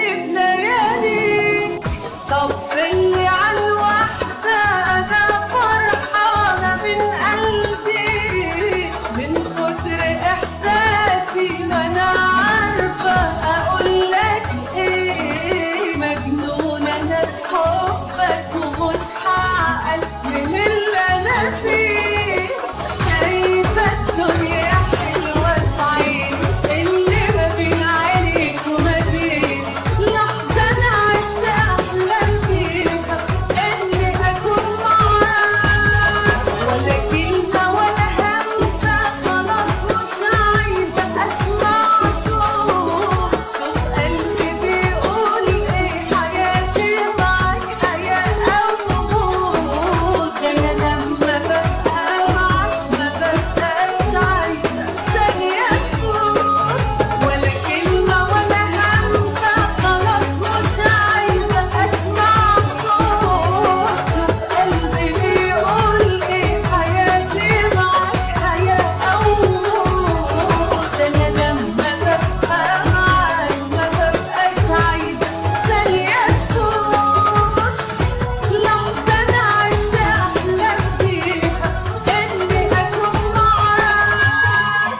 بليالي طبلي على الوحدة أنا فرحانة من قلبي من كتر إحساسي ما أنا عارفة أقول لك إيه مجنونة أنا بحبك ومش هعقل من اللي أنا فيه شايفة الدنيا حلوة سعيدة اللي ما بين عينيك وما بيني لحظة أنا عشت أحلام فيها إني أكون معاك ولا كلمة ولا همسة خلاص مش عايزة أسمع صوت شوف قلبي بيقول إيه حياتي معاك حياة أو موت أنا لما ببقى معاك ما ببقاش عايزة ثانية تفوت ولا كلمة ولا همسة خلاص مش عايزة أسمع صوت شوف قلبي بيقول إيه حياتي معاك حياة أو موت أنا لما ببقى معاك ما ببقاش عايزة ثانية تفوت لحظة أنا عشت أحلام فيها إني أكون معاك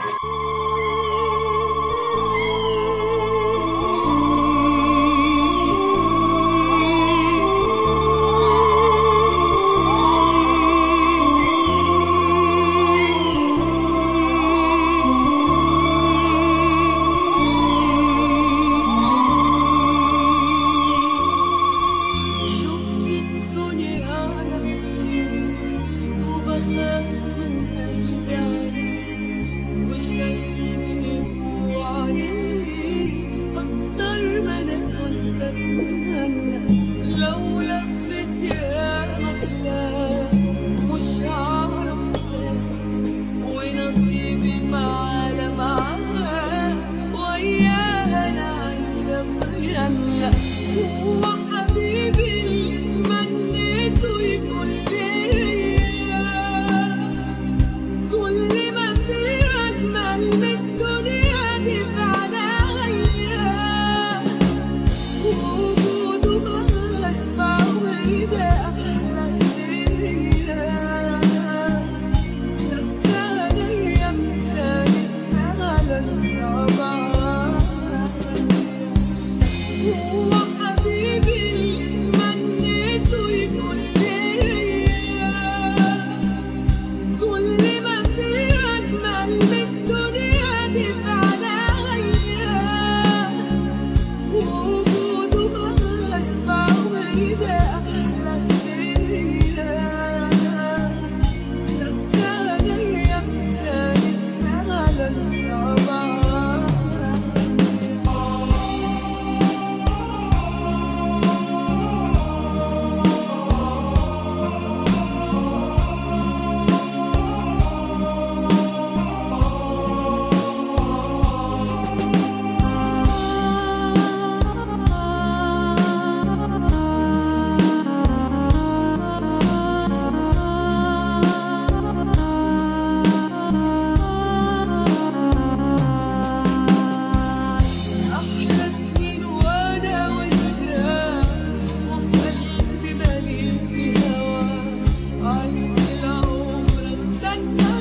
شفت الدنيا على كتير وبخاف من قلبي عليك وشايفني جوا عليك أكتر ما أنا كنت أتمنى لو لفت ياما بلاد مش هعرف أسافر ونصيبي معانا معاك وياها أنا عايشة في جنة هو حبيبي اللي تمنيته يكون ليا كل ما في أجمل من الدنيا دي في عنايا وجوده بسمع وده أحلى ليا لسه أيام تاني فعلا صعبة هو حبيبي اللي تمنيته يكون ليا كل ما في أجمل من الدنيا دي في عنايا وجوده بسمع وده أحلى ليا لسه أيام تاني فعلا صعبة أحلى سنين وأنا وياك وفي قلبي مليك هواك عشت العمر استنى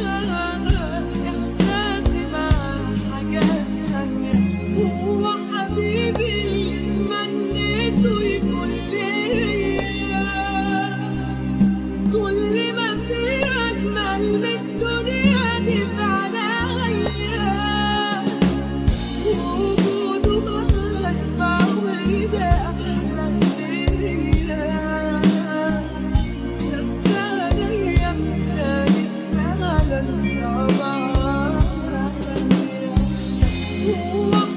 إحساسي مع حاجات تانية هو حبيبي اللي تمنيته يكون ليا كل ما في أجمل من الدنيا دي في عنايا وجوده بسمع وده أحلى ليا لسه أيام تاني فعلا صعبة هو